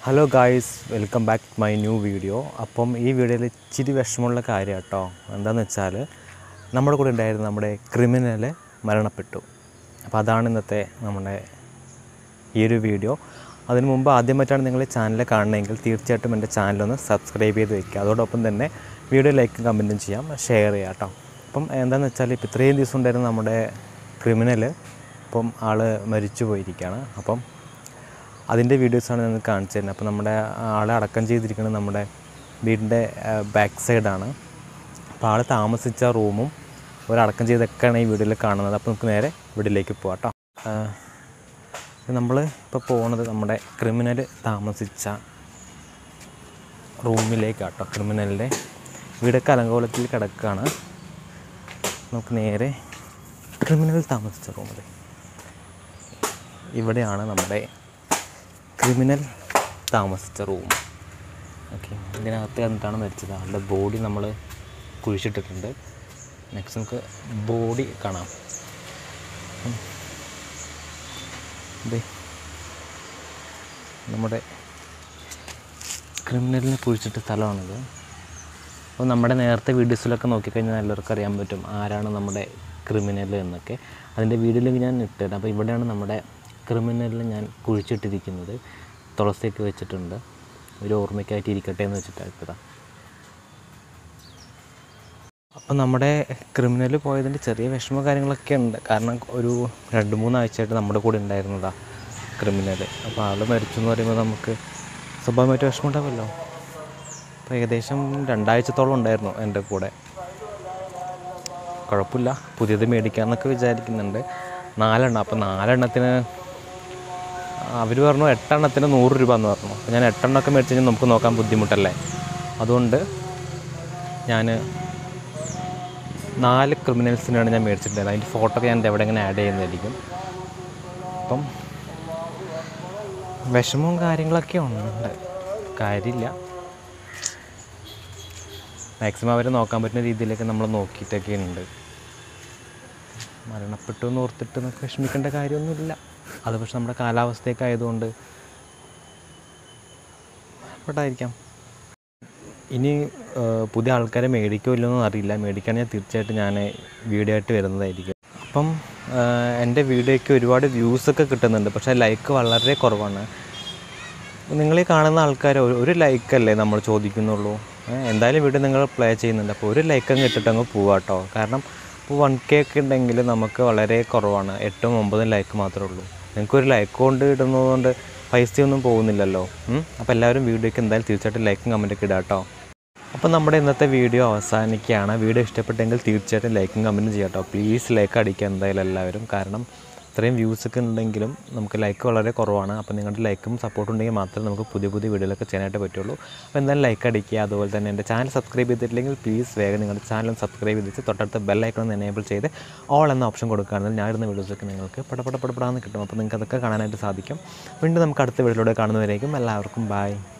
Hello guys welcome back my new video അപ്പം ഈ വീഡിയോയിൽ ഇച്ചിരി വിഷമമുള്ള കാര്യം കേട്ടോ എന്താണെന്ന് വെച്ചാൽ നമ്മുടെ കൂടെ ഉണ്ടായിരുന്ന നമ്മുടെ ക്രിമിനൽ മരണപ്പെട്ടു അപ്പോൾ അതാണ് ഇന്നത്തെ നമ്മുടെ ഈ ഒരു വീഡിയോ അതിന് മുമ്പ് ആദ്യമായിട്ടാണ് നിങ്ങൾ ചാനൽ കാണണമെങ്കിൽ തീർച്ചയായിട്ടും എൻ്റെ ചാനലൊന്ന് സബ്സ്ക്രൈബ് ചെയ്ത് വെക്കുക അതോടൊപ്പം തന്നെ വീഡിയോ ലൈക്കും കമൻറ്റും ചെയ്യാം ഷെയർ ചെയ്യാം കേട്ടോ അപ്പം എന്താണെന്ന് വെച്ചാൽ ഇപ്പോൾ ഇത്രയും ദിവസം ഉണ്ടായിരുന്ന നമ്മുടെ ക്രിമിനൽ ഇപ്പം ആൾ മരിച്ചു പോയിരിക്കുകയാണ് അപ്പം അതിൻ്റെ വീഡിയോസാണ് ഞാൻ കാണിച്ചു തരുന്നത് അപ്പോൾ നമ്മുടെ ആളെ അടക്കം ചെയ്തിരിക്കുന്നത് നമ്മുടെ വീടിൻ്റെ ബാക്ക് സൈഡാണ് അപ്പോൾ ആൾ താമസിച്ച റൂമും ഒരടക്കം ചെയ്തൊക്കെയാണ് ഈ വീഡിയോയിൽ കാണുന്നത് അപ്പോൾ നമുക്ക് നേരെ വീട്ടിലേക്ക് പോകാം കേട്ടോ നമ്മൾ ഇപ്പോൾ പോകുന്നത് നമ്മുടെ ക്രിമിനൽ താമസിച്ച റൂമിലേക്കാട്ടോ ക്രിമിനലിൻ്റെ വീടൊക്കെ അലങ്കോലത്തിൽ കിടക്കുകയാണ് നമുക്ക് നേരെ ക്രിമിനൽ താമസിച്ച റൂമിൽ ഇവിടെയാണ് നമ്മുടെ ക്രിമിനൽ താമസിച്ച റൂം ഓക്കെ ഇതിനകത്ത് എന്താണ് മരിച്ചത് ആളുടെ ബോഡി നമ്മൾ കുഴിച്ചിട്ടിട്ടുണ്ട് നെക്സ്റ്റ് നമുക്ക് ബോഡി കാണാം ഉം. ദേ നമ്മുടെ ക്രിമിനലിനെ കുഴിച്ചിട്ട സ്ഥലമാണിത് അപ്പോൾ നമ്മുടെ നേരത്തെ വീഡിയോസിലൊക്കെ നോക്കിക്കഴിഞ്ഞാൽ എല്ലാവർക്കും അറിയാൻ പറ്റും ആരാണ് നമ്മുടെ ക്രിമിനൽ എന്നൊക്കെ അതിൻ്റെ വീഡിയോയിലേക്ക് ഞാൻ ഇട്ടത് അപ്പോൾ ഇവിടെയാണ് നമ്മുടെ ക്രിമിനലിനെ ഞാൻ കുഴിച്ചിട്ടിരിക്കുന്നത് തുളസിയൊക്കെ വെച്ചിട്ടുണ്ട് ഒരു ഓർമ്മയ്ക്കായിട്ട് ഇരിക്കട്ടെ എന്ന് വെച്ചിട്ടാണ് ഇട്ടതാണ് അപ്പം നമ്മുടെ ക്രിമിനൽ പോയതിൻ്റെ ചെറിയ വിഷമ കാര്യങ്ങളൊക്കെ ഉണ്ട് കാരണം ഒരു രണ്ട് മൂന്നാഴ്ചയായിട്ട് നമ്മുടെ കൂടെ ഉണ്ടായിരുന്നതാണ് ക്രിമിനൽ അപ്പോൾ ആൾ മരിച്ചു എന്ന് പറയുമ്പോൾ നമുക്ക് സ്വാഭാവികമായിട്ട് വിഷമം ഉണ്ടാവുമല്ലോ അപ്പോൾ ഏകദേശം രണ്ടാഴ്ചത്തോളം ഉണ്ടായിരുന്നു എൻ്റെ കൂടെ കുഴപ്പമില്ല പുതിയത് മേടിക്കാമെന്നൊക്കെ വിചാരിക്കുന്നുണ്ട് നാലെണ്ണം അപ്പോൾ നാലെണ്ണത്തിന് അവർ പറഞ്ഞു എട്ടെണ്ണത്തിന് നൂറ് രൂപ എന്ന് പറഞ്ഞു അപ്പോൾ ഞാൻ എട്ടെണ്ണമൊക്കെ മേടിച്ച് കഴിഞ്ഞാൽ നമുക്ക് നോക്കാൻ ബുദ്ധിമുട്ടല്ലേ അതുകൊണ്ട് ഞാൻ നാല് ക്രിമിനൽസിനാണ് ഞാൻ മേടിച്ചിട്ടുണ്ടായത് അതിൻ്റെ ഫോട്ടോ ഒക്കെ ഞാൻ എവിടെ ഇങ്ങനെ ആഡ് ചെയ്യുന്നതായിരിക്കും അപ്പം വിഷമവും കാര്യങ്ങളൊക്കെ ഉണ്ട് കാര്യമില്ല മാക്സിമം അവരെ നോക്കാൻ പറ്റുന്ന രീതിയിലൊക്കെ നമ്മൾ നോക്കിയിട്ടൊക്കെ ഉണ്ട് മരണപ്പെട്ടു എന്ന് ഓർത്തിട്ട് നമുക്ക് വിഷമിക്കേണ്ട കാര്യമൊന്നുമില്ല അത് പക്ഷെ നമ്മുടെ കാലാവസ്ഥയൊക്കെ ആയതുകൊണ്ട് മരണപ്പെട്ടായിരിക്കാം ഇനി ആ, പുതിയ ആൾക്കാരെ മേടിക്കോ ഇല്ലെന്നൊന്നും അറിയില്ല മേടിക്കുകയാണെങ്കിൽ തീർച്ചയായിട്ടും ഞാൻ വീഡിയോ ആയിട്ട് വരുന്നതായിരിക്കും അപ്പം ആ, എൻ്റെ വീഡിയോയ്ക്ക് ഒരുപാട് വ്യൂസൊക്കെ കിട്ടുന്നുണ്ട് പക്ഷേ ലൈക്ക് വളരെ കുറവാണ് നിങ്ങൾ ഈ കാണുന്ന ആൾക്കാർ ഒരു- ഒരു ലൈക്കല്ലേ നമ്മൾ ചോദിക്കുന്നുള്ളൂ ഏ, എന്തായാലും വീഡിയോ നിങ്ങൾ പ്ലേ ചെയ്യുന്നുണ്ട് അപ്പോൾ ഒരു ലൈക്ക് അങ്ങ് ഇട്ടിട്ട് അങ്ങ് പോവാട്ടോ കാരണം ഇപ്പോൾ വൺ കെ ഒക്കെ ഉണ്ടെങ്കിൽ നമുക്ക് വളരെ കുറവാണ് എട്ടും ഒമ്പതും ലൈക്ക് മാത്രമേ ഉള്ളൂ നിങ്ങൾക്ക് ഒരു ലൈക്ക് കൊണ്ട് ഇടുന്നതുകൊണ്ട് പൈസയൊന്നും പോകുന്നില്ലല്ലോ ഉം. അപ്പോൾ എല്ലാവരും വീഡിയോയ്ക്ക് എന്തായാലും തീർച്ചയായിട്ടും ലൈക്കും കമൻറ്റൊക്കെ ഇടാം കേട്ടോ അപ്പോൾ നമ്മുടെ ഇന്നത്തെ വീഡിയോ അവസാനിക്കുകയാണ് വീഡിയോ ഇഷ്ടപ്പെട്ടെങ്കിൽ തീർച്ചയായിട്ടും ലൈക്കും കമൻറ്റും ചെയ്യാം കേട്ടോ പ്ലീസ് ലൈക്ക് അടിക്കുക എന്തായാലും എല്ലാവരും കാരണം ഇത്രയും വ്യൂസ് ഒക്കെ ഉണ്ടെങ്കിലും നമുക്ക് ലൈക്ക് വളരെ കുറവാണ് അപ്പോൾ നിങ്ങളുടെ ലൈക്കും സപ്പോർട്ടും ഉണ്ടെങ്കിൽ മാത്രമേ നമുക്ക് പുതിയ പുതിയ വീഡിയോകളൊക്കെ ചെയ്യാനായിട്ട് പറ്റുള്ളൂ അപ്പോൾ എന്തായാലും ലൈക്ക് അടിക്കുക അതുപോലെ തന്നെ എൻ്റെ ചാനൽ സബ്സ്ക്രൈബ് ചെയ്തിട്ടില്ലെങ്കിൽ പ്ലീസ് വേഗം നിങ്ങളുടെ ചാനൽ സബ്സ്ക്രൈബ് ചെയ്തിട്ട് തൊട്ടടുത്ത ബെൽ ഐക്കൺ എനേബിൾ ചെയ്ത് ഓൾ എന്ന ഓപ്ഷൻ കൊടുക്കുകയാണെങ്കിൽ ഞാൻ ഇടുന്ന വീഡിയോസൊക്കെ നിങ്ങൾക്ക് പടപട പടപടാന്ന് കിട്ടും അപ്പോൾ നിങ്ങൾക്ക് അതൊക്കെ കാണാനായിട്ട് സാധിക്കും വീണ്ടും നമുക്ക് അടുത്ത വീഡിയോയിലൂടെ കാണുന്നവരേക്കും എല്ലാവർക്കും ബൈ